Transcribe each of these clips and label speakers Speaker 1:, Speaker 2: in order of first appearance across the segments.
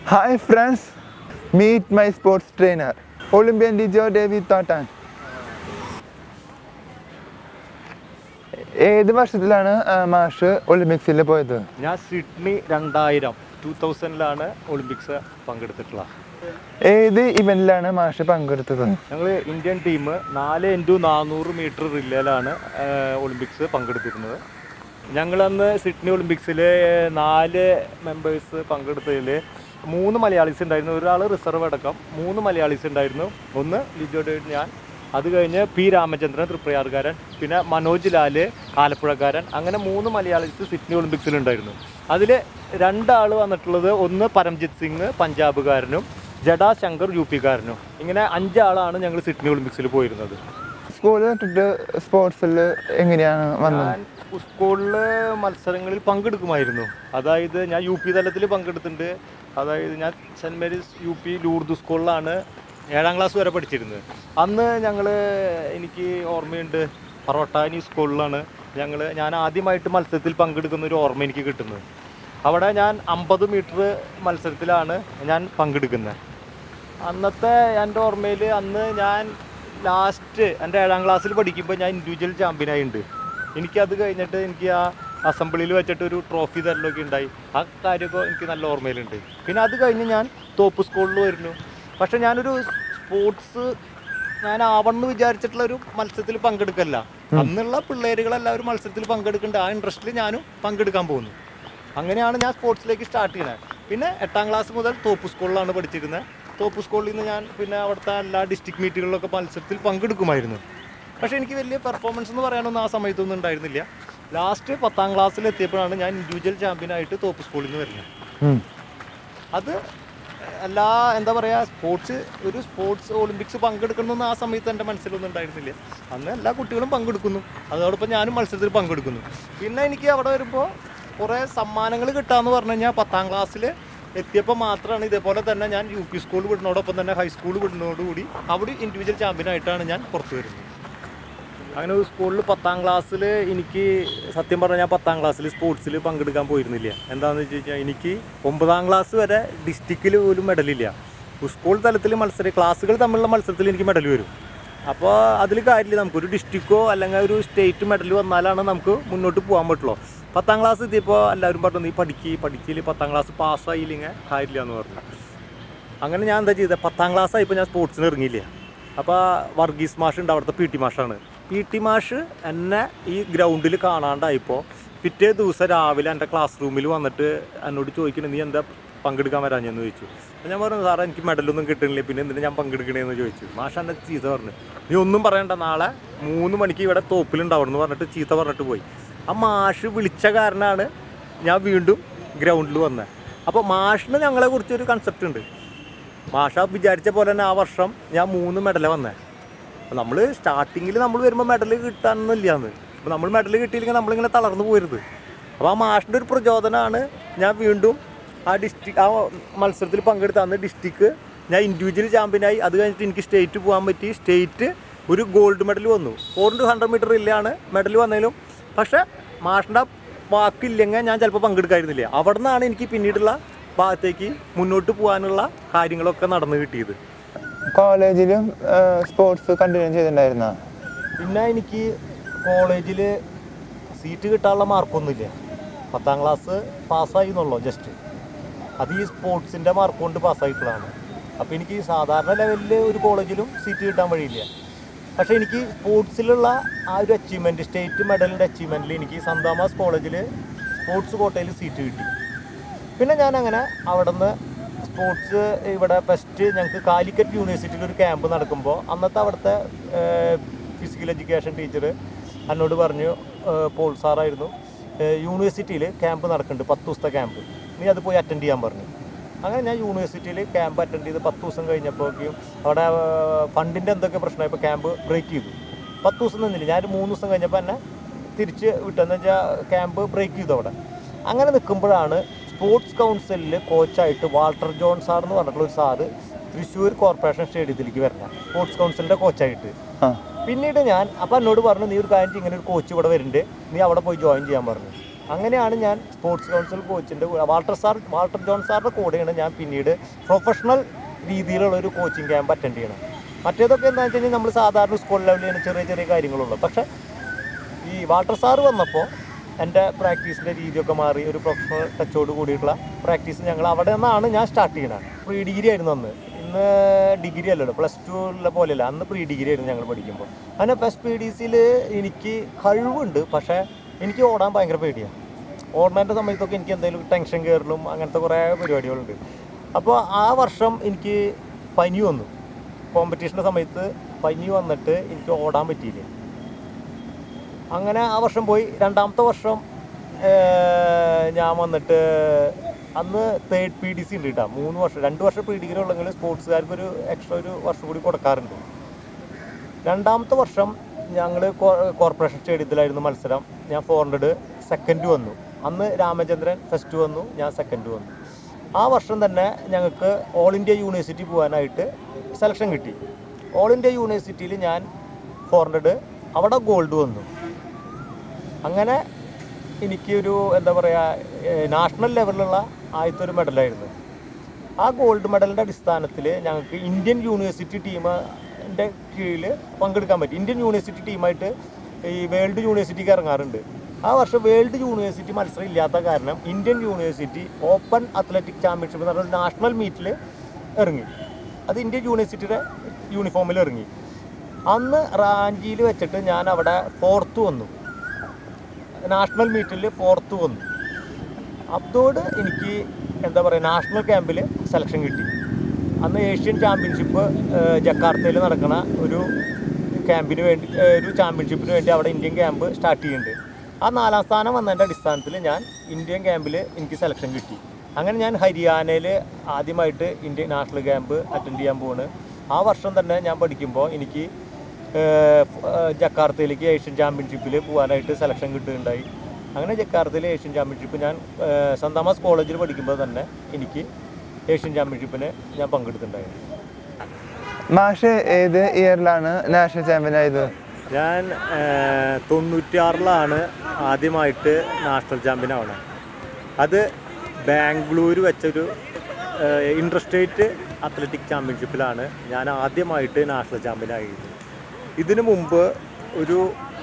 Speaker 1: Hi friends, meet my sports trainer, Olympian Dijo David Totan. ഏത് വർഷത്തിലാണ് ആ, മാഷ് ഒളിമ്പിക്സിൽ പോയത്
Speaker 2: ഞാൻ സിഡ്നി രണ്ടായിരം ടൂ തൗസൻഡിലാണ് ഒളിമ്പിക്സ് പങ്കെടുത്തിട്ടുള്ളത്
Speaker 1: ഏത് ഇവന്റിലാണ് മാഷ് പങ്കെടുത്തത്
Speaker 2: ഞങ്ങൾ ഇന്ത്യൻ ടീം നാല് ഇൻറ്റു നാനൂറ് മീറ്റർ റിലേയിലാണ് ഒളിമ്പിക്സ് പങ്കെടുത്തിരുന്നത് ഞങ്ങളന്ന് സിഡ്നി ഒളിമ്പിക്സിൽ നാല് മെമ്പേഴ്സ് പങ്കെടുത്തതിൽ മൂന്ന് മലയാളീസ് ഉണ്ടായിരുന്നു ഒരാൾ റിസർവ് അടക്കം മൂന്ന് മലയാളീസ് ഉണ്ടായിരുന്നു ഒന്ന് ലിജോ ഡേവിഡ് ഞാൻ അത് കഴിഞ്ഞ് പി രാമചന്ദ്രൻ തൃപ്രയാറുകാരൻ പിന്നെ മനോജ് ലാല് ആലപ്പുഴക്കാരൻ അങ്ങനെ മൂന്ന് മലയാളീസ് സിഡ്നി ഒളിമ്പിക്സിൽ ഉണ്ടായിരുന്നു അതിൽ രണ്ടാൾ വന്നിട്ടുള്ളത് ഒന്ന് പരംജിത്ത് സിംഗ് പഞ്ചാബുകാരനും ജഡാ ശങ്കർ യു പിക്കാരനും ഇങ്ങനെ അഞ്ചാളാണ് ഞങ്ങൾ സിഡ്നി ഒളിമ്പിക്സിൽ പോയിരുന്നത്
Speaker 1: സ്കൂളിൽ തൊട്ടിട്ട് സ്പോർട്സിൽ എങ്ങനെയാണ് വന്നത്
Speaker 2: ഞാൻ സ്കൂളിൽ മത്സരങ്ങളിൽ പങ്കെടുക്കുമായിരുന്നു അതായത് ഞാൻ യു പി തലത്തിൽ പങ്കെടുത്തിട്ടുണ്ട് അതായത് ഞാൻ Saint Mary's U P Lourdes സ്കൂളിലാണ് ഏഴാം ക്ലാസ് വരെ പഠിച്ചിരുന്നത് അന്ന് ഞങ്ങൾ എനിക്ക് ഓർമ്മയുണ്ട് പറവട്ടാനി സ്കൂളിലാണ് ഞങ്ങൾ ഞാൻ ആദ്യമായിട്ട് മത്സരത്തിൽ പങ്കെടുക്കുന്ന ഒരു ഓർമ്മ എനിക്ക് കിട്ടുന്നത് അവിടെ ഞാൻ അമ്പത് മീറ്റർ മത്സരത്തിലാണ് ഞാൻ പങ്കെടുക്കുന്നത് അന്നത്തെ എൻ്റെ ഓർമ്മയിൽ അന്ന് ഞാൻ ലാസ്റ്റ് എൻ്റെ ഏഴാം ക്ലാസ്സിൽ പഠിക്കുമ്പോൾ ഞാൻ ഇൻഡിവിജ്വൽ ചാമ്പ്യനായിട്ടുണ്ട് എനിക്കത് കഴിഞ്ഞിട്ട് എനിക്ക് ആ അസംബ്ലിയിൽ വെച്ചിട്ട് ഒരു ട്രോഫി തരലൊക്കെ ഉണ്ടായി ആ കാര്യമൊക്കെ എനിക്ക് നല്ല ഓർമ്മയിലുണ്ട് പിന്നെ അത് കഴിഞ്ഞ് ഞാൻ തോപ്പ് സ്കൂളിൽ വരുന്നു പക്ഷെ ഞാനൊരു സ്പോർട്സ് ഞാൻ ആവണമെന്ന് വിചാരിച്ചിട്ടുള്ള ഒരു മത്സരത്തിൽ പങ്കെടുക്കല്ല അന്നുള്ള പിള്ളേരുകളെല്ലാവരും മത്സരത്തിൽ പങ്കെടുക്കേണ്ട ആ ഇൻട്രസ്റ്റിൽ ഞാനും പങ്കെടുക്കാൻ പോകുന്നു അങ്ങനെയാണ് ഞാൻ സ്പോർട്സിലേക്ക് സ്റ്റാർട്ട് ചെയ്യുന്നത് പിന്നെ എട്ടാം ക്ലാസ് മുതൽ തോപ്പ് സ്കൂളിലാണ് പഠിച്ചിരുന്നത് തോപ്പ് സ്കൂളിൽ നിന്ന് ഞാൻ പിന്നെ അവിടുത്തെ എല്ലാ ഡിസ്ട്രിക്ട് മീറ്റുകളിലൊക്കെ മത്സരത്തിൽ പങ്കെടുക്കുമായിരുന്നു പക്ഷേ എനിക്ക് വലിയ പെർഫോമൻസ് എന്ന് പറയാനൊന്നും ആ സമയത്തൊന്നും ഉണ്ടായിരുന്നില്ല ലാസ്റ്റ് പത്താം ക്ലാസ്സിൽ എത്തിയപ്പോഴാണ് ഞാൻ ഇൻഡിവിജ്വൽ ചാമ്പ്യനായിട്ട് തോപ്പ് സ്കൂളിൽ നിന്ന് വരുന്നത്
Speaker 1: ഉം.
Speaker 2: അത് എല്ലാ എന്താ പറയുക സ്പോർട്സ് ഒരു സ്പോർട്സ് ഒളിമ്പിക്സ് പങ്കെടുക്കണമെന്ന് ആ സമയത്ത് എൻ്റെ മനസ്സിലൊന്നും ഉണ്ടായിരുന്നില്ല അന്ന് എല്ലാ കുട്ടികളും പങ്കെടുക്കുന്നു അതോടൊപ്പം ഞാനും മത്സരത്തിൽ പങ്കെടുക്കുന്നു പിന്നെ എനിക്ക് അവിടെ വരുമ്പോൾ കുറേ സമ്മാനങ്ങൾ കിട്ടാന്ന് പറഞ്ഞു കഴിഞ്ഞാൽ പത്താം ക്ലാസ്സിൽ എത്തിയപ്പോൾ മാത്രമാണ് ഇതേപോലെ തന്നെ ഞാൻ യു പി സ്കൂൾ വിടുന്നതോടൊപ്പം തന്നെ ഹൈസ്കൂൾ വിടുന്നതോടുകൂടി അവിടെ ഇൻഡിവിജ്വൽ ചാമ്പ്യനായിട്ടാണ് ഞാൻ പുറത്തു വരുന്നത് അങ്ങനെ ഒരു സ്കൂളിൽ പത്താം ക്ലാസ്സിൽ എനിക്ക് സത്യം പറഞ്ഞാൽ പത്താം ക്ലാസ്സിൽ സ്പോർട്സിൽ പങ്കെടുക്കാൻ പോയിരുന്നില്ല എന്താണെന്ന് വെച്ച് കഴിഞ്ഞാൽ എനിക്ക് ഒമ്പതാം ക്ലാസ് വരെ ഡിസ്ട്രിക്റ്റിൽ പോലും മെഡലില്ല സ്കൂൾ തലത്തിൽ മത്സരം ക്ലാസ്സുകൾ തമ്മിലുള്ള മത്സരത്തിൽ എനിക്ക് മെഡൽ വരും അപ്പോൾ അതിൽ കാര്യമില്ല നമുക്കൊരു ഡിസ്ട്രിക്റ്റോ അല്ലെങ്കിൽ ഒരു സ്റ്റേറ്റ് മെഡൽ വന്നാലാണ് നമുക്ക് മുന്നോട്ട് പോകാൻ പറ്റുള്ളൂ പത്താം ക്ലാസ് എത്തിയപ്പോൾ എല്ലാവരും പറഞ്ഞു നീ പഠിക്ക് പഠിക്കില്ല പത്താം ക്ലാസ് പാസ്സായില്ലെങ്കിൽ കാര്യമില്ല എന്ന് പറഞ്ഞു അങ്ങനെ ഞാൻ എന്താ ചെയ്തത് പത്താം ക്ലാസ് ആയപ്പോൾ ഞാൻ സ്പോർട്സിന് ഇറങ്ങിയില്ല അപ്പോൾ വർഗീസ് മാഷ് ഉണ്ട് അവിടുത്തെ പി ടി മാഷാണ് പി ടി മാഷ് എന്നെ ഈ ഗ്രൗണ്ടിൽ കാണാണ്ടായപ്പോൾ പിറ്റേ ദിവസം രാവിലെ എൻ്റെ ക്ലാസ് റൂമിൽ വന്നിട്ട് എന്നോട് ചോദിക്കണം നീ എന്താ പങ്കെടുക്കാൻ വരാഞ്ഞെന്ന് ചോദിച്ചു അപ്പോൾ ഞാൻ പറഞ്ഞു സാറേ എനിക്ക് മെഡലൊന്നും കിട്ടുന്നില്ല പിന്നെ എന്തിനാ ഞാൻ പങ്കെടുക്കണേന്ന് ചോദിച്ചു മാഷ് എന്നെ ചീത്ത പറഞ്ഞു നീ ഒന്നും പറയണ്ട നാളെ മൂന്ന് മണിക്ക് ഇവിടെ തോപ്പിലുണ്ടാവണം എന്ന് പറഞ്ഞിട്ട് ചീത്ത പറഞ്ഞിട്ട് പോയി ആ മാഷ് വിളിച്ച കാരണമാണ് ഞാൻ വീണ്ടും ഗ്രൗണ്ടിൽ വന്നത് അപ്പോൾ മാഷിന് ഞങ്ങളെ കുറിച്ചൊരു കൺസെപ്റ്റ് ഉണ്ട് മാഷ വിചാരിച്ച പോലെ തന്നെ ആ വർഷം ഞാൻ മൂന്ന് മെഡലാണ് വന്നത് അപ്പോൾ നമ്മൾ സ്റ്റാർട്ടിങ്ങിൽ നമ്മൾ വരുമ്പോൾ മെഡൽ കിട്ടാനൊന്നുമില്ലാന്ന് അപ്പോൾ നമ്മൾ മെഡൽ കിട്ടിയില്ലെങ്കിൽ നമ്മളിങ്ങനെ തളർന്നു പോരുത് അപ്പോൾ ആ മാഷിൻ്റെ ഒരു പ്രചോദനമാണ് ഞാൻ വീണ്ടും ആ ഡിസ്ട്രിക്ട് ആ മത്സരത്തിൽ പങ്കെടുത്ത അന്ന് ഡിസ്ട്രിക്ട് ഞാൻ ഇൻഡിവിജ്വൽ ചാമ്പ്യനായി അത് കഴിഞ്ഞിട്ട് എനിക്ക് സ്റ്റേറ്റ് പോകാൻ പറ്റി സ്റ്റേറ്റ് ഒരു ഗോൾഡ് മെഡൽ വന്നു ഫോർ ഇൻറ്റു ഹൺഡ്രഡ് മീറ്റർ ഇല്ലാണ് മെഡൽ വന്നതിലും പക്ഷേ മാഷിൻ്റെ വാക്കില്ലെങ്കിൽ ഞാൻ ചിലപ്പോൾ പങ്കെടുക്കായിരുന്നില്ല അവിടെ നിന്നാണ് എനിക്ക് പിന്നീടുള്ള ഭാഗത്തേക്ക് മുന്നോട്ട് പോകാനുള്ള കാര്യങ്ങളൊക്കെ നടന്നു കിട്ടിയത്
Speaker 1: കോളേജിലും സ്പോർട്സ് കണ്ടിന്യൂ ചെയ്തിട്ടുണ്ടായിരുന്ന
Speaker 2: പിന്നെ എനിക്ക് കോളേജിൽ സീറ്റ് കിട്ടാനുള്ള മാർക്കൊന്നുമില്ല പത്താം ക്ലാസ് പാസ്സായി എന്നുള്ളൂ ജസ്റ്റ് അത് ഈ സ്പോർട്സിൻ്റെ മാർക്ക് കൊണ്ട് പാസ്സായിട്ടുള്ളതാണ് അപ്പോൾ എനിക്ക് സാധാരണ ലെവലിൽ ഒരു കോളേജിലും സീറ്റ് കിട്ടാൻ വഴിയില്ല പക്ഷേ എനിക്ക് സ്പോർട്സിലുള്ള ആ ഒരു അച്ചീവ്മെൻറ്റ് സ്റ്റേറ്റ് മെഡലിൻ്റെ അച്ചീവ്മെൻറ്റിൽ എനിക്ക് സന്ത് തോമസ് കോളേജിൽ സ്പോർട്സ് കോട്ടയിൽ സീറ്റ് കിട്ടി പിന്നെ ഞാൻ അങ്ങനെ അവിടെ നിന്ന് സ്പോർട്സ് ഇവിടെ ഫസ്റ്റ് ഞങ്ങൾക്ക് കാലിക്കറ്റ് യൂണിവേഴ്സിറ്റിയിൽ ഒരു ക്യാമ്പ് നടക്കുമ്പോൾ അന്നത്തെ അവിടുത്തെ ഫിസിക്കൽ എഡ്യൂക്കേഷൻ ടീച്ചർ എന്നോട് പറഞ്ഞു ഏഹ് പോൾ സാറായിരുന്നു യൂണിവേഴ്സിറ്റിയിൽ ക്യാമ്പ് നടക്കുന്നുണ്ട് പത്ത് ദിവസത്തെ ക്യാമ്പ് നീ അത് പോയി അറ്റൻഡ് ചെയ്യാൻ പറഞ്ഞു അങ്ങനെ ഞാൻ യൂണിവേഴ്സിറ്റിയിൽ ക്യാമ്പ് അറ്റൻഡ് ചെയ്ത് പത്ത് ദിവസം കഴിഞ്ഞപ്പോഴേക്കും അവിടെ ഫണ്ടിൻ്റെ എന്തൊക്കെ പ്രശ്നമായപ്പോൾ ക്യാമ്പ് ബ്രേക്ക് ചെയ്തു പത്ത് ദിവസം നിന്നില്ല ഞാൻ ഒരു മൂന്ന് ദിവസം കഴിഞ്ഞപ്പോൾ എന്നെ തിരിച്ച് വിട്ടെന്ന് വെച്ചാൽ ക്യാമ്പ് ബ്രേക്ക് ചെയ്തു അവിടെ അങ്ങനെ നിൽക്കുമ്പോഴാണ് സ്പോർട്സ് കൗൺസിലിൽ കോച്ചായിട്ട് വാൾട്ടർ ജോൺ സാർ എന്ന് പറഞ്ഞിട്ടുള്ള ഒരു സാറ് തൃശ്ശൂർ കോർപ്പറേഷൻ സ്റ്റേഡിയത്തിലേക്ക് വരണം സ്പോർട്സ് കൗൺസിലിൻ്റെ കോച്ചായിട്ട്
Speaker 1: ആ
Speaker 2: പിന്നീട് ഞാൻ അപ്പം എന്നോട് പറഞ്ഞു നീ ഒരു കാര്യം ചെയ്യ്, ഇങ്ങനെ ഒരു കോച്ച് ഇവിടെ വരുന്നുണ്ട് നീ അവിടെ പോയി ജോയിൻ ചെയ്യാൻ പറഞ്ഞു അങ്ങനെയാണ് ഞാൻ സ്പോർട്സ് കൗൺസിൽ കോച്ചിൻ്റെ വാൾട്ടർ സാർ വാൾട്ടർ ജോൺ സാറിൻ്റെ കൂടെയാണ് ഞാൻ പിന്നീട് പ്രൊഫഷണൽ രീതിയിലുള്ള ഒരു കോച്ചിങ് ക്യാമ്പ് അറ്റൻഡ് ചെയ്യണം മറ്റേതൊക്കെ എന്താ വെച്ച് കഴിഞ്ഞാൽ നമ്മൾ സാധാരണ സ്കൂൾ ലെവലിലാണ് ചെറിയ ചെറിയ കാര്യങ്ങളുള്ളൂ പക്ഷേ ഈ വാട്ടർ സാറ് വന്നപ്പോൾ എൻ്റെ പ്രാക്ടീസിൻ്റെ രീതിയൊക്കെ മാറി ഒരു പ്രൊഫഷണൽ ടച്ചോട് കൂടിയിട്ടുള്ള പ്രാക്ടീസ് ഞങ്ങൾ അവിടെ നിന്നാണ് ഞാൻ സ്റ്റാർട്ട് ചെയ്യണത് പ്രീ ഡിഗ്രി ആയിരുന്നു അന്ന് ഇന്ന് ഡിഗ്രി അല്ലല്ലോ പ്ലസ് ടു ഉള്ള പോലെയല്ല അന്ന് പ്രീ ഡിഗ്രി ആയിരുന്നു ഞങ്ങൾ പഠിക്കുമ്പോൾ അങ്ങനെ ഫസ്റ്റ് പി ഡി സിയിൽ എനിക്ക് കഴിവുണ്ട് പക്ഷേ എനിക്ക് ഓടാൻ ഭയങ്കര പേടിയാണ് ഓടുന്നതിൻ്റെ സമയത്തൊക്കെ എനിക്ക് എന്തെങ്കിലും ടെൻഷൻ കയറലും അങ്ങനത്തെ കുറേ പരിപാടികളുണ്ട് അപ്പോൾ ആ വർഷം എനിക്ക് പനി വന്നു കോമ്പറ്റീഷൻ്റെ സമയത്ത് പനി വന്നിട്ട് എനിക്ക് ഓടാൻ പറ്റിയില്ല അങ്ങനെ ആ വർഷം പോയി രണ്ടാമത്തെ വർഷം ഏർ, ഞാൻ വന്നിട്ട് അന്ന് തേർഡ് പി ഡി സി ഉണ്ട് കേട്ടോ മൂന്ന് വർഷം രണ്ട് വർഷം പി ഡിഗ്രി ഉള്ളെങ്കിൽ സ്പോർട്സുകാർക്ക് ഒരു എക്സ്ട്രാ ഒരു വർഷം കൂടി കൊടുക്കാറുണ്ട് രണ്ടാമത്തെ വർഷം ഞങ്ങൾ കോർപ്പറേഷൻ സ്റ്റേഡിയത്തിലായിരുന്നു മത്സരം ഞാൻ ഫോർ ഹൺഡ്രഡ് സെക്കൻഡ് വന്നു അന്ന് രാമചന്ദ്രൻ ഫസ്റ്റ് വന്നു ഞാൻ സെക്കൻഡ് വന്നു ആ വർഷം തന്നെ ഞങ്ങൾക്ക് ഓൾ ഇന്ത്യ യൂണിവേഴ്സിറ്റി പോകാനായിട്ട് സെലക്ഷൻ കിട്ടി ഓൾ ഇന്ത്യ യൂണിവേഴ്സിറ്റിയിൽ ഞാൻ ഫോർ ഹൺഡ്രഡ് അവിടെ ഗോൾഡ് വന്നു അങ്ങനെ എനിക്കൊരു എന്താ പറയുക നാഷണൽ ലെവലിലുള്ള ആദ്യത്തെ ഒരു മെഡലായിരുന്നു ആ ഗോൾഡ് മെഡലിൻ്റെ അടിസ്ഥാനത്തിൽ ഞങ്ങൾക്ക് ഇന്ത്യൻ യൂണിവേഴ്സിറ്റി ടീമിൻ്റെ കീഴിൽ പങ്കെടുക്കാൻ പറ്റി ഇന്ത്യൻ യൂണിവേഴ്സിറ്റി ടീമായിട്ട് ഈ വേൾഡ് യൂണിവേഴ്സിറ്റിക്ക് ഇറങ്ങാറുണ്ട് ആ വർഷം വേൾഡ് യൂണിവേഴ്സിറ്റി മത്സരം ഇല്ലാത്ത കാരണം Indian university open athletic championship എന്ന് പറഞ്ഞ നാഷണൽ മീറ്റിൽ ഇറങ്ങി അത് ഇന്ത്യൻ യൂണിവേഴ്സിറ്റിയുടെ യൂണിഫോമിൽ ഇറങ്ങി അന്ന് റാഞ്ചിയിൽ വെച്ചിട്ട് ഞാൻ അവിടെ ഫോർത്ത് വന്നു നാഷണൽ മീറ്റിൽ ഫോർത്ത് വന്നു അതോട് എനിക്ക് എന്താ പറയുക നാഷണൽ ക്യാമ്പിൽ സെലക്ഷൻ കിട്ടി അന്ന് ഏഷ്യൻ ചാമ്പ്യൻഷിപ്പ് ജക്കാർത്തയിൽ നടക്കുന്ന ഒരു ക്യാമ്പിന് വേണ്ടി ഏഹ്, ഒരു ചാമ്പ്യൻഷിപ്പിന് വേണ്ടി അവിടെ ഇന്ത്യൻ ക്യാമ്പ് സ്റ്റാർട്ട് ചെയ്യുന്നുണ്ട് ആ നാലാം സ്ഥാനം വന്നതിൻ്റെ അടിസ്ഥാനത്തിൽ ഞാൻ ഇന്ത്യൻ ക്യാമ്പിൽ എനിക്ക് സെലക്ഷൻ കിട്ടി അങ്ങനെ ഞാൻ ഹരിയാനയിൽ ആദ്യമായിട്ട് ഇന്ത്യൻ നാഷണൽ ക്യാമ്പ് അറ്റൻഡ് ചെയ്യാൻ പോവാണ് ആ വർഷം തന്നെ ഞാൻ പഠിക്കുമ്പോൾ എനിക്ക് ഏഹ്, ഏഹ്, ജക്കാർത്തയിലേക്ക് ഏഷ്യൻ ചാമ്പ്യൻഷിപ്പിൽ പോകാനായിട്ട് സെലക്ഷൻ കിട്ടുകയുണ്ടായി അങ്ങനെ ജക്കാർത്തയിലെ ഏഷ്യൻ ചാമ്പ്യൻഷിപ്പ് ഞാൻ ഏഹ്, സെൻറ് തോമസ് കോളേജിൽ പഠിക്കുമ്പോൾ തന്നെ എനിക്ക് ഏഷ്യൻ ചാമ്പ്യൻഷിപ്പിന് ഞാൻ പങ്കെടുത്തിട്ടുണ്ടായിരുന്നു
Speaker 1: മാഷ് ഏത് ഇയറിലാണ് നാഷണൽ ചാമ്പ്യൻ ആയത്
Speaker 2: ഞാൻ തൊണ്ണൂറ്റിയാറിലാണ് ആദ്യമായിട്ട് നാഷണൽ ചാമ്പ്യൻ ആവണത് അത് ബാംഗ്ലൂർ വെച്ചൊരു ഇൻ്റർ സ്റ്റേറ്റ് അത്ലറ്റിക് ചാമ്പ്യൻഷിപ്പിലാണ് ഞാൻ ആദ്യമായിട്ട് നാഷണൽ ചാമ്പ്യൻ ആയത് ഇതിനു മുമ്പ് ഒരു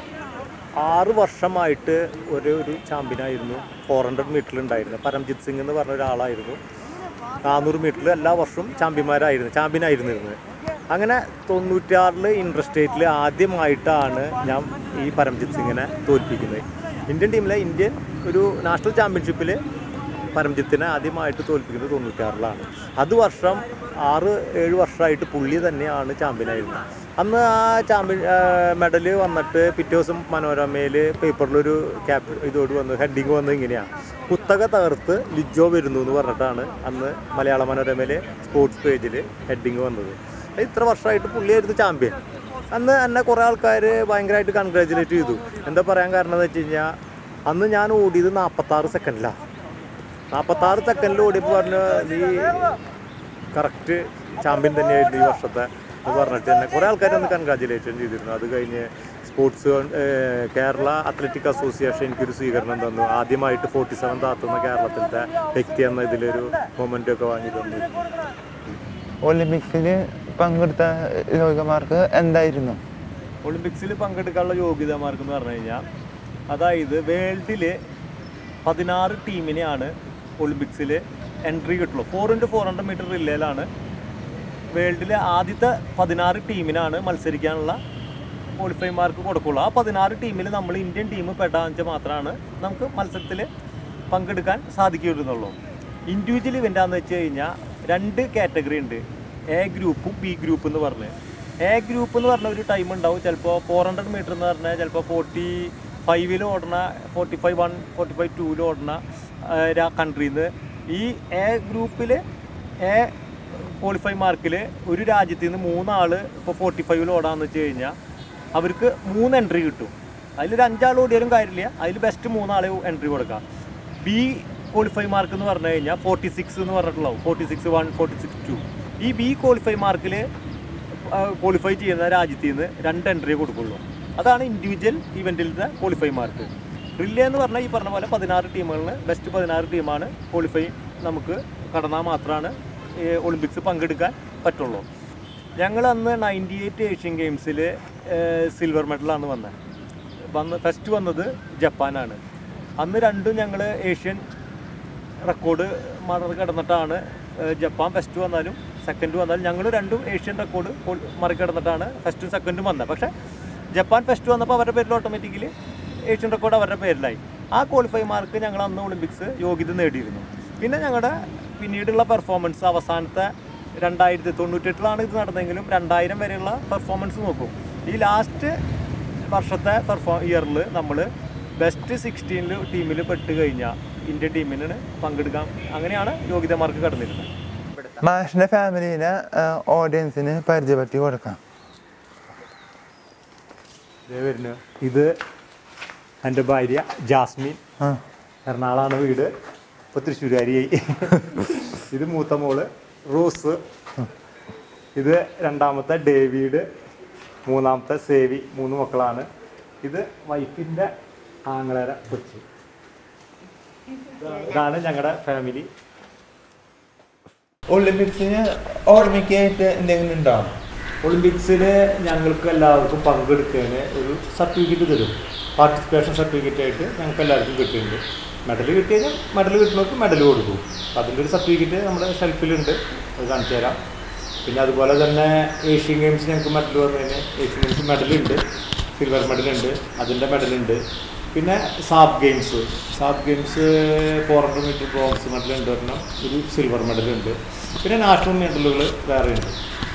Speaker 2: ആറ് വർഷമായിട്ട് ഒരു ഒരു ചാമ്പ്യനായിരുന്നു ഫോർ ഹൺഡ്രഡ് മീറ്ററിലുണ്ടായിരുന്നു പരംജിത് സിംഗ് എന്ന് പറഞ്ഞ ഒരാളായിരുന്നു നാനൂറ് മീറ്ററിൽ എല്ലാ വർഷവും ചാമ്പ്യന്മാരായിരുന്നു ചാമ്പ്യനായിരുന്നിരുന്നത് അങ്ങനെ തൊണ്ണൂറ്റാറിൽ ഇൻ്റർ സ്റ്റേറ്റിൽ ആദ്യമായിട്ടാണ് ഞാൻ ഈ പരംജിത് സിംഗിനെ തോൽപ്പിക്കുന്നത് ഇന്ത്യൻ ടീമിലെ ഇന്ത്യൻ ഒരു നാഷണൽ ചാമ്പ്യൻഷിപ്പിൽ പരംജിത്തിനെ ആദ്യമായിട്ട് തോൽപ്പിക്കുന്നത് തൊണ്ണൂറ്റാറിലാണ് അത് വർഷം ആറ് ഏഴ് വർഷമായിട്ട് പുള്ളി തന്നെയാണ് ചാമ്പ്യനായിരുന്നത് അന്ന് ആ ചാമ്പ്യൻ മെഡൽ വന്നിട്ട് പിറ്റേ ദിവസം മനോരമയിൽ പേപ്പറിലൊരു ക്യാപ് ഇതോട് വന്ന് ഹെഡിങ് വന്നത് ഇങ്ങനെയാണ് കുത്തക തകർത്ത് ലിജോ വരുന്നു എന്ന് പറഞ്ഞിട്ടാണ് അന്ന് മലയാള മനോരമയിലെ സ്പോർട്സ് പേജിൽ ഹെഡിങ് വന്നത് അത് ഇത്ര വർഷമായിട്ട് പുള്ളിയായിരുന്നു ചാമ്പ്യൻ അന്ന് എന്നെ കുറേ ആൾക്കാർ ഭയങ്കരമായിട്ട് കൺഗ്രാജുലേറ്റ് ചെയ്തു എന്താ പറയാൻ കാരണം എന്ന് വെച്ച് കഴിഞ്ഞാൽ അന്ന് ഞാൻ ഓടിയത് നാൽപ്പത്താറ് സെക്കൻഡിലാണ് നാൽപ്പത്താറ് സെക്കൻഡിൽ ഓടിയപ്പോൾ പറഞ്ഞു നീ കറക്റ്റ് ചാമ്പ്യൻ തന്നെയായിരുന്നു ഈ വർഷത്തെ എന്ന് പറഞ്ഞിട്ട് തന്നെ കുറേ ആൾക്കാർ ഒന്ന് കൺഗ്രാജുലേഷൻ ചെയ്തിരുന്നു അത് കഴിഞ്ഞ് സ്പോർട്സ് ഏഹ്, കേരള അത്ലറ്റിക് അസോസിയേഷൻ എനിക്കൊരു സ്വീകരണം തന്നു ആദ്യമായിട്ട് ഫോർട്ടി സെവൻ താത്തുന്ന കേരളത്തിലത്തെ വ്യക്തി എന്ന ഇതിലൊരു മൊമെൻ്റ് ഒക്കെ വാങ്ങി തന്നു
Speaker 1: ഒളിമ്പിക്സിൽ പങ്കെടുത്ത ലോകമാർക്ക് എന്തായിരുന്നു
Speaker 2: ഒളിമ്പിക്സിൽ പങ്കെടുക്കാനുള്ള യോഗ്യതമാർക്ക് എന്ന് പറഞ്ഞു കഴിഞ്ഞാൽ അതായത് വേൾഡിൽ പതിനാറ് ടീമിനെയാണ് ഒളിമ്പിക്സിൽ എൻട്രി കിട്ടുള്ളൂ four into four hundred metre റിലേയിലാണ് വേൾഡിലെ ആദ്യത്തെ പതിനാറ് ടീമിനാണ് മത്സരിക്കാനുള്ള ക്വാളിഫൈ മാർക്ക് കൊടുക്കുള്ളൂ ആ പതിനാറ് ടീമിൽ നമ്മൾ ഇന്ത്യൻ ടീം പെടാഞ്ച മാത്രമാണ് നമുക്ക് മത്സരത്തിൽ പങ്കെടുക്കാൻ സാധിക്കുന്നുള്ളൂ ഇൻഡിവിജ്വൽ ഇവൻ്റാന്ന് വെച്ച് കഴിഞ്ഞാൽ രണ്ട് കാറ്റഗറി ഉണ്ട് എ ഗ്രൂപ്പും ബി ഗ്രൂപ്പ് എന്ന് പറഞ്ഞ് എ ഗ്രൂപ്പ് എന്ന് പറഞ്ഞ ഒരു ടൈം ഉണ്ടാവും ചിലപ്പോൾ ഫോർ ഹൺഡ്രഡ് മീറ്റർ എന്ന് പറഞ്ഞാൽ ചിലപ്പോൾ ഫോർട്ടി ഫൈവിൽ ഓടണ forty five one forty five ടൂവിൽ ഓടണ കൺട്രിയിൽ നിന്ന് ഈ എ ഗ്രൂപ്പിൽ എ ക്വാളിഫൈ മാർക്കിൽ ഒരു രാജ്യത്ത് നിന്ന് മൂന്നാൾ ഇപ്പോൾ ഫോർട്ടി ഫൈവിൽ ഓടാന്ന് വെച്ച് കഴിഞ്ഞാൽ അവർക്ക് മൂന്ന് എൻട്രി കിട്ടും അതിലൊരു അഞ്ചാൾ ഓടിയാലും കാര്യമില്ല അതിൽ ബെസ്റ്റ് മൂന്നാളെ എൻട്രി കൊടുക്കാം ബി ക്വാളിഫൈ മാർക്ക് എന്ന് പറഞ്ഞു കഴിഞ്ഞാൽ ഫോർട്ടി സിക്സ് എന്ന് പറഞ്ഞിട്ടുണ്ടാവും forty six one forty six two ഈ ബി ക്വാളിഫൈ മാർക്കിൽ ക്വാളിഫൈ ചെയ്യുന്ന രാജ്യത്തിൽ നിന്ന് രണ്ട് എൻട്രി കൊടുക്കുള്ളൂ അതാണ് ഇൻഡിവിജ്വൽ ഇവൻറ്റിലത്തെ ക്വാളിഫൈ മാർക്ക് റിലേ എന്ന് പറഞ്ഞാൽ ഈ പറഞ്ഞ പോലെ പതിനാറ് ടീമുകളിൽ ബെസ്റ്റ് പതിനാറ് ടീമാണ് ക്വാളിഫൈ നമുക്ക് കടന്നാൽ മാത്രമാണ് ഈ ഒളിമ്പിക്സ് പങ്കെടുക്കാൻ പറ്റുള്ളൂ ഞങ്ങൾ അന്ന് നയൻറ്റി എയ്റ്റ് ഏഷ്യൻ ഗെയിംസിൽ സിൽവർ മെഡലാണ് വന്നത് വന്ന് ഫസ്റ്റ് വന്നത് ജപ്പാനാണ് അന്ന് രണ്ടും ഞങ്ങൾ ഏഷ്യൻ റെക്കോർഡ് മറികടന്നിട്ടാണ് ഏഹ് ജപ്പാൻ ഫസ്റ്റ് വന്നാലും സെക്കൻഡ് വന്നാലും ഞങ്ങൾ രണ്ടും ഏഷ്യൻ റെക്കോർഡ് മറികടന്നിട്ടാണ് ഫസ്റ്റും സെക്കൻഡും വന്നത് പക്ഷേ ജപ്പാൻ ഫസ്റ്റ് വന്നപ്പോൾ അവരുടെ പേരിൽ ഓട്ടോമാറ്റിക്കലി ഏഷ്യൻ റെക്കോർഡ് അവരുടെ പേരിലായി ആ ക്വാളിഫൈ മാർക്ക് ഞങ്ങൾ അന്ന് ഒളിമ്പിക്സ് യോഗ്യത നേടിയിരുന്നു പിന്നെ ഞങ്ങളുടെ പിന്നീടുള്ള പെർഫോമൻസ് അവസാനത്തെ രണ്ടായിരത്തി തൊണ്ണൂറ്റെട്ടിലാണ് ഇത് നടന്നെങ്കിലും രണ്ടായിരം വരെയുള്ള പെർഫോമൻസ് നോക്കും ഈ ലാസ്റ്റ് വർഷത്തെ പെർഫോ ഇയറിൽ നമ്മൾ ബെസ്റ്റ് സിക്സ്റ്റീനിൽ ടീമിൽ പെട്ട് കഴിഞ്ഞാൽ ഇന്ത്യൻ ടീമിന് പങ്കെടുക്കാം അങ്ങനെയാണ് യോഗ്യത മാർക്ക് കടന്നിരുന്നത്
Speaker 1: മാഷിന്റെ ഫാമിലിനെ ഓഡിയൻസിന് പരിചയപ്പെടുത്തി കൊടുക്കാം
Speaker 2: ഇത് എൻ്റെ ഭാര്യ ജാസ്മിൻ
Speaker 1: ആ
Speaker 2: എറണാകുളമാണ് വീട് ഇപ്പോൾ തൃശ്ശൂരുകാരിയായി ഇത് മൂത്ത മോള് റോസ് ഇത് രണ്ടാമത്തെ ഡേവിഡ് മൂന്നാമത്തെ സേവി മൂന്ന് മക്കളാണ് ഇത് വൈഫിൻ്റെ ആങ്ങളര കൊച്ചു ഇതാണ് ഞങ്ങളുടെ ഫാമിലി
Speaker 1: ഒളിമ്പിക്സിന് ഓർമ്മയ്ക്കായിട്ട് എന്തെങ്കിലും ഉണ്ടാവും
Speaker 2: ഒളിമ്പിക്സിൽ ഞങ്ങൾക്ക് എല്ലാവർക്കും പങ്കെടുത്തതിന് ഒരു സർട്ടിഫിക്കറ്റ് തരും പാർട്ടിസിപ്പേഷൻ സർട്ടിഫിക്കറ്റ് ആയിട്ട് ഞങ്ങൾക്ക് എല്ലാവർക്കും കിട്ടുന്നുണ്ട് മെഡൽ കിട്ടി കഴിഞ്ഞാൽ മെഡൽ കിട്ടുന്നവർക്ക് മെഡൽ കൊടുക്കും അപ്പം അതിൻ്റെ ഒരു സർട്ടിഫിക്കറ്റ് നമ്മുടെ ഷെൽഫിലുണ്ട് അത് കാണിച്ചു തരാം പിന്നെ അതുപോലെ തന്നെ ഏഷ്യൻ ഗെയിംസ് ഞങ്ങൾക്ക് മെഡൽ വന്നതിന് ഏഷ്യൻ ഗെയിംസ് മെഡലുണ്ട് സിൽവർ മെഡലുണ്ട് അതിൻ്റെ മെഡലുണ്ട് പിന്നെ SAF games SAF games four hundred metre bronze മെഡലുണ്ട് ഒരെണ്ണം ഒരു സിൽവർ മെഡലുണ്ട് പിന്നെ നാഷണൽ മെഡലുകൾ വേറെ ഉണ്ട്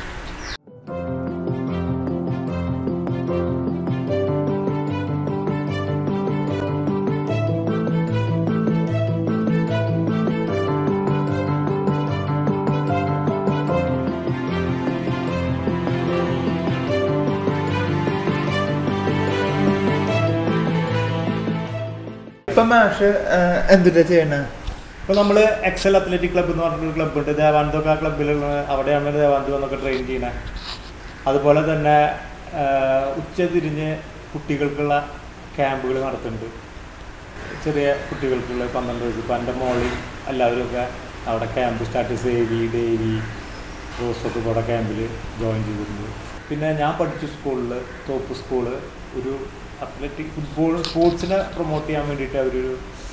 Speaker 1: ഇപ്പൊ മാഷ് എന്തിട്ടാ ചെയ്യണേ
Speaker 2: ഇപ്പോൾ നമ്മൾ എക്സൽ അത്ലറ്റിക് ക്ലബ്ബ് എന്ന് പറഞ്ഞൊരു ക്ലബ്ബുണ്ട് ദേവാനന്ദൊക്കെ ആ ക്ലബ്ബിലുള്ള അവിടെയാണ് ദേവാനന്ദ് വന്നൊക്കെ ട്രെയിൻ ചെയ്യണേ അതുപോലെ തന്നെ ഉച്ച തിരിഞ്ഞ് കുട്ടികൾക്കുള്ള ക്യാമ്പുകൾ നടത്തുന്നുണ്ട് ചെറിയ കുട്ടികൾക്കുള്ള പന്ത്രണ്ട് വയസ്സ് ഇപ്പം എൻ്റെ മോളിൽ എല്ലാവരും ഒക്കെ അവിടെ ക്യാമ്പ് സ്റ്റാർട്ട് സേവി ഡേവി റോസൊക്കെ കൂടെ ക്യാമ്പിൽ ജോയിൻ ചെയ്തിട്ടുണ്ട് പിന്നെ ഞാൻ പഠിച്ച സ്കൂളിൽ തോപ്പ് സ്കൂള് ഒരു അത്ലറ്റിക് ഫുട്ബോൾ സ്പോർട്സിനെ പ്രൊമോട്ട് ചെയ്യാൻ വേണ്ടിയിട്ട് അവരൊരു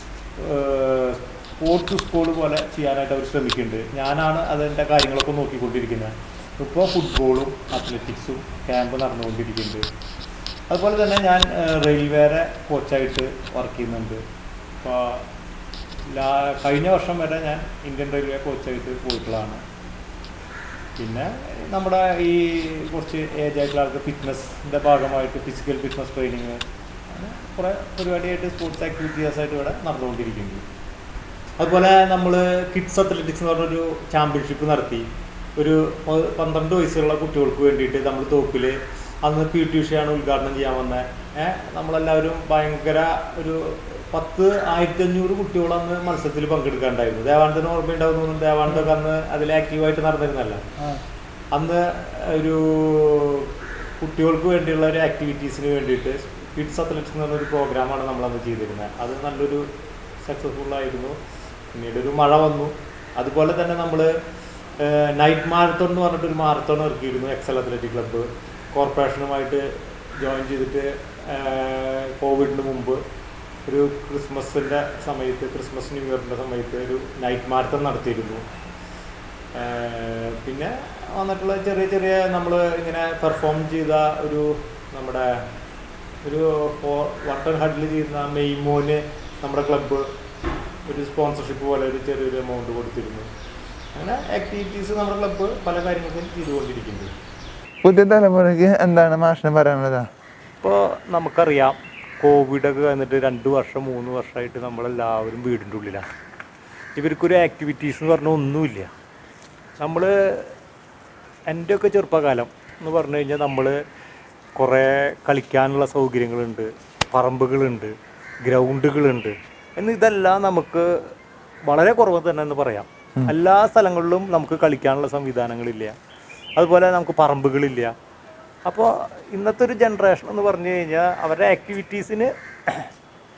Speaker 2: സ്പോർട്സ് സ്കൂൾ പോലെ ചെയ്യാനായിട്ട് അവർ ശ്രമിക്കുന്നുണ്ട് ഞാനാണ് അതിൻ്റെ കാര്യങ്ങളൊക്കെ നോക്കിക്കൊണ്ടിരിക്കുന്നത് ഇപ്പോൾ ഫുട്ബോളും അത്ലറ്റിക്സും ക്യാമ്പ് നടന്നുകൊണ്ടിരിക്കുന്നുണ്ട് അതുപോലെ തന്നെ ഞാൻ റെയിൽവേയുടെ കോച്ചായിട്ട് വർക്ക് ചെയ്യുന്നുണ്ട് അപ്പോൾ ലാ കഴിഞ്ഞ വർഷം വരെ ഞാൻ ഇന്ത്യൻ റെയിൽവേ കോച്ചായിട്ട് പോയിട്ടുള്ളതാണ് പിന്നെ നമ്മുടെ ഈ കുറച്ച് ഏജ് ആയിട്ടുള്ള ആൾക്ക് ഫിറ്റ്നസിൻ്റെ ഭാഗമായിട്ട് ഫിസിക്കൽ ഫിറ്റ്നസ് ട്രെയിനിങ് അങ്ങനെ കുറേ പരിപാടിയായിട്ട് സ്പോർട്സ് ആക്ടിവിറ്റീസ് ആയിട്ട് ഇവിടെ നടന്നുകൊണ്ടിരിക്കുന്നുണ്ട് അതുപോലെ നമ്മൾ കിഡ്സ് അത്ലറ്റിക്സ് എന്ന് പറഞ്ഞൊരു ചാമ്പ്യൻഷിപ്പ് നടത്തി ഒരു പ- പന്ത്രണ്ട് വയസ്സുള്ള കുട്ടികൾക്ക് വേണ്ടിയിട്ട് നമ്മൾ തോപ്പിൽ അന്ന് പി ടി ഉഷയാണ് ഉദ്ഘാടനം ചെയ്യാൻ വന്നത് ഏഹ് നമ്മളെല്ലാവരും ഭയങ്കര ഒരു പത്ത് ആയിരത്തി അഞ്ഞൂറ് കുട്ടികൾ അന്ന് മത്സരത്തിൽ പങ്കെടുക്കാണ്ടായിരുന്നു ദേവാനന്ദന് ഓർമ്മയുണ്ടാവും തോന്നുന്നു ദേവാനന്ദൊക്കെ അന്ന് അതിൽ ആക്റ്റീവായിട്ട് നടന്നിരുന്നല്ല അന്ന് ഒരു കുട്ടികൾക്ക് വേണ്ടിയുള്ള ഒരു ആക്ടിവിറ്റീസിന് വേണ്ടിയിട്ട് കിഡ്സ് അത്ലറ്റിക്സ് എന്ന് പറഞ്ഞൊരു പ്രോഗ്രാമാണ് നമ്മൾ അന്ന് ചെയ്തിരുന്നത് അത് നല്ലൊരു സക്സസ്ഫുൾ ആയിരുന്നു പിന്നീട് ഒരു മഴ വന്നു അതുപോലെ തന്നെ നമ്മൾ നൈറ്റ് മാരത്തോൺ എന്ന് പറഞ്ഞിട്ടൊരു മാരത്തോൺ ഇറക്കിയിരുന്നു എക്സൽ അത്ലറ്റിക് ക്ലബ്ബ് കോർപ്പറേഷനുമായിട്ട് ജോയിൻ ചെയ്തിട്ട് കോവിഡിന് മുമ്പ് ഒരു ക്രിസ്മസിൻ്റെ സമയത്ത് ക്രിസ്മസ് ന്യൂ ഇയറിൻ്റെ സമയത്ത് ഒരു നൈറ്റ് മാരത്തൺ നടത്തിയിരുന്നു ഏഹ് പിന്നെ വന്നിട്ടുള്ള ചെറിയ ചെറിയ നമ്മൾ ഇങ്ങനെ പെർഫോം ചെയ്ത ഒരു നമ്മുടെ ഒരു വൺ ടൺ ഹഡിൽ ചെയ്യുന്ന മെയ്മോന് നമ്മുടെ ക്ലബ്ബ് ഒരു സ്പോൺസർഷിപ്പ് പോലെ ഒരു ചെറിയൊരു എമൗണ്ട് കൊടുത്തിരുന്നു അങ്ങനെ ആക്ടിവിറ്റീസ് നമ്മുടെ ക്ലബ്ബ് പല കാര്യങ്ങൾക്കും ചെയ്തുകൊണ്ടിരിക്കുന്നുണ്ട്
Speaker 1: പുതിയ തലമുറയ്ക്ക് എന്താണ് മാഷിന് പറയാനുള്ളത്
Speaker 2: ഇപ്പോൾ നമുക്കറിയാം കോവിഡൊക്കെ വന്നിട്ട് രണ്ട് വർഷം മൂന്ന് വർഷമായിട്ട് നമ്മളെല്ലാവരും വീടിൻ്റെ ഉള്ളിലാണ് ഇവർക്കൊരു ആക്ടിവിറ്റീസ് എന്ന് പറഞ്ഞാൽ ഒന്നുമില്ല നമ്മൾ എൻ്റെയൊക്കെ ചെറുപ്പകാലം എന്ന് പറഞ്ഞു കഴിഞ്ഞാൽ നമ്മൾ കുറേ കളിക്കാനുള്ള സൗകര്യങ്ങളുണ്ട് പറമ്പുകളുണ്ട് ഗ്രൗണ്ടുകളുണ്ട് എന്ന് ഇതെല്ലാം നമുക്ക് വളരെ കുറവ് തന്നെ എന്ന് പറയാം എല്ലാ സ്ഥലങ്ങളിലും നമുക്ക് കളിക്കാനുള്ള സംവിധാനങ്ങളില്ല അതുപോലെ നമുക്ക് പറമ്പുകളില്ല അപ്പോൾ ഇന്നത്തെ ഒരു ജനറേഷൻ എന്ന് പറഞ്ഞു കഴിഞ്ഞാൽ അവരുടെ ആക്ടിവിറ്റീസിന്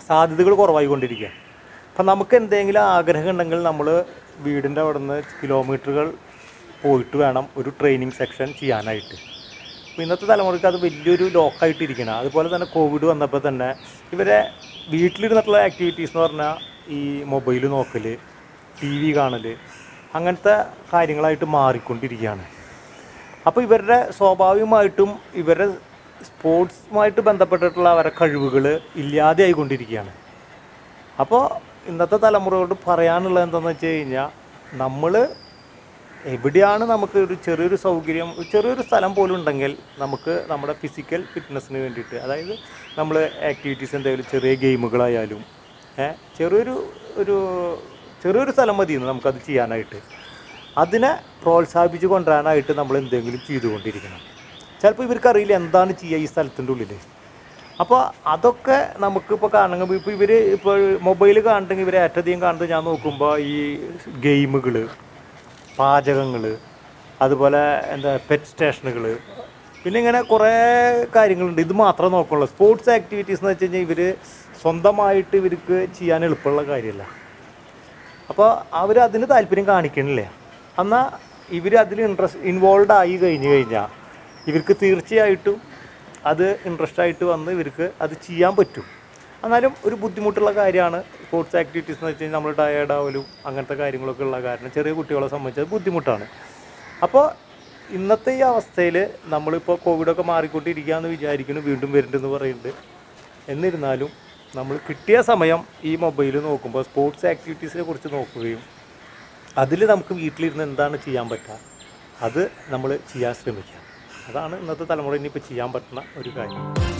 Speaker 2: സാധ്യതകൾ കുറവായിക്കൊണ്ടിരിക്കുക അപ്പം നമുക്ക് എന്തെങ്കിലും ആഗ്രഹം ഉണ്ടെങ്കിൽ നമ്മൾ വീടിൻ്റെ അവിടെ നിന്ന് കിലോമീറ്ററുകൾ പോയിട്ട് വേണം ഒരു ട്രെയിനിങ് സെക്ഷൻ ചെയ്യാനായിട്ട് അപ്പോൾ ഇന്നത്തെ തലമുറയ്ക്ക് അത് വലിയൊരു ലോക്കായിട്ടിരിക്കണം അതുപോലെ തന്നെ കോവിഡ് വന്നപ്പോൾ തന്നെ ഇവരെ വീട്ടിലിരുന്നിട്ടുള്ള ആക്ടിവിറ്റീസ് എന്ന് പറഞ്ഞാൽ ഈ മൊബൈൽ നോക്കൽ ടി വി കാണൽ അങ്ങനത്തെ കാര്യങ്ങളായിട്ട് മാറിക്കൊണ്ടിരിക്കുകയാണ് അപ്പോൾ ഇവരുടെ സ്വാഭാവികമായിട്ടും ഇവരുടെ സ്പോർട്സുമായിട്ട് ബന്ധപ്പെട്ടിട്ടുള്ള അവരുടെ കഴിവുകൾ ഇല്ലാതെ ആയിക്കൊണ്ടിരിക്കുകയാണ് അപ്പോൾ ഇന്നത്തെ തലമുറയോട് പറയാനുള്ളത് എന്താണെന്ന് വെച്ച് കഴിഞ്ഞാൽ നമ്മൾ എവിടെയാണ് നമുക്ക് ഒരു ചെറിയൊരു സൗകര്യം ഒരു ചെറിയൊരു സ്ഥലം പോലും ഉണ്ടെങ്കിൽ നമുക്ക് നമ്മുടെ ഫിസിക്കൽ ഫിറ്റ്നസ്സിന് വേണ്ടിയിട്ട് അതായത് നമ്മൾ ആക്ടിവിറ്റീസ് എന്തെങ്കിലും ചെറിയ ഗെയിമുകളായാലും ഏ, ചെറിയൊരു ഒരു ചെറിയൊരു സ്ഥലം മതി നമുക്കത് ചെയ്യാനായിട്ട് അതിനെ പ്രോത്സാഹിപ്പിച്ച് കൊണ്ടുവരാനായിട്ട് നമ്മൾ എന്തെങ്കിലും ചെയ്തുകൊണ്ടിരിക്കണം ചിലപ്പോൾ ഇവർക്കറിയില്ല എന്താണ് ചെയ്യുക ഈ സ്ഥലത്തിൻ്റെ ഉള്ളിൽ അപ്പോൾ അതൊക്കെ നമുക്കിപ്പോൾ കാണണമെങ്കിൽ ഇപ്പോൾ ഇവർ ഇപ്പോൾ മൊബൈൽ കാണണമെങ്കിൽ ഇവർ ഏറ്റവും കാണുന്നത് ഞാൻ നോക്കുമ്പോൾ ഈ ഗെയിമുകൾ പാചകങ്ങൾ അതുപോലെ എന്താ പെറ്റ് സ്റ്റേഷനുകൾ പിന്നെ ഇങ്ങനെ കുറേ കാര്യങ്ങളുണ്ട് ഇത് മാത്രമേ നോക്കുള്ളൂ സ്പോർട്സ് ആക്ടിവിറ്റീസ് എന്ന് വെച്ച് കഴിഞ്ഞാൽ ഇവർ സ്വന്തമായിട്ട് ഇവർക്ക് ചെയ്യാൻ എളുപ്പമുള്ള കാര്യമല്ല അപ്പോൾ അവർ അതിന് താല്പര്യം കാണിക്കണില്ല എന്നാൽ ഇവർ അതിൽ ഇൻട്രസ്റ്റ് ഇൻവോൾവ് ആയി കഴിഞ്ഞ് കഴിഞ്ഞാൽ ഇവർക്ക് തീർച്ചയായിട്ടും അത് ഇൻട്രസ്റ്റ് ആയിട്ട് വന്ന് ഇവർക്ക് അത് ചെയ്യാൻ പറ്റും എന്നാലും ഒരു ബുദ്ധിമുട്ടുള്ള കാര്യമാണ് സ്പോർട്സ് ആക്ടിവിറ്റീസ് എന്ന് വെച്ച് കഴിഞ്ഞാൽ നമ്മൾ ടയേർഡ് ആവലും അങ്ങനത്തെ കാര്യങ്ങളൊക്കെ ഉള്ള കാരണം ചെറിയ കുട്ടികളെ സംബന്ധിച്ച് അത് ബുദ്ധിമുട്ടാണ് അപ്പോൾ ഇന്നത്തെ ഈ അവസ്ഥയിൽ നമ്മളിപ്പോൾ കോവിഡൊക്കെ മാറിക്കൊണ്ടിരിക്കുകയെന്ന് വിചാരിക്കുന്നു വീണ്ടും വരുന്നുണ്ടെന്ന് പറയുന്നുണ്ട് എന്നിരുന്നാലും നമ്മൾ കിട്ടിയ സമയം ഈ മൊബൈൽ നോക്കുമ്പോൾ സ്പോർട്സ് ആക്ടിവിറ്റീസിനെ കുറിച്ച് നോക്കുകയും അതിൽ നമുക്ക് വീട്ടിലിരുന്ന് എന്താണ് ചെയ്യാൻ പറ്റുക അത് നമ്മൾ ചെയ്യാൻ ശ്രമിക്കുക അതാണ് ഇന്നത്തെ തലമുറ ഇനിയിപ്പോൾ ചെയ്യാൻ പറ്റുന്ന ഒരു കാര്യം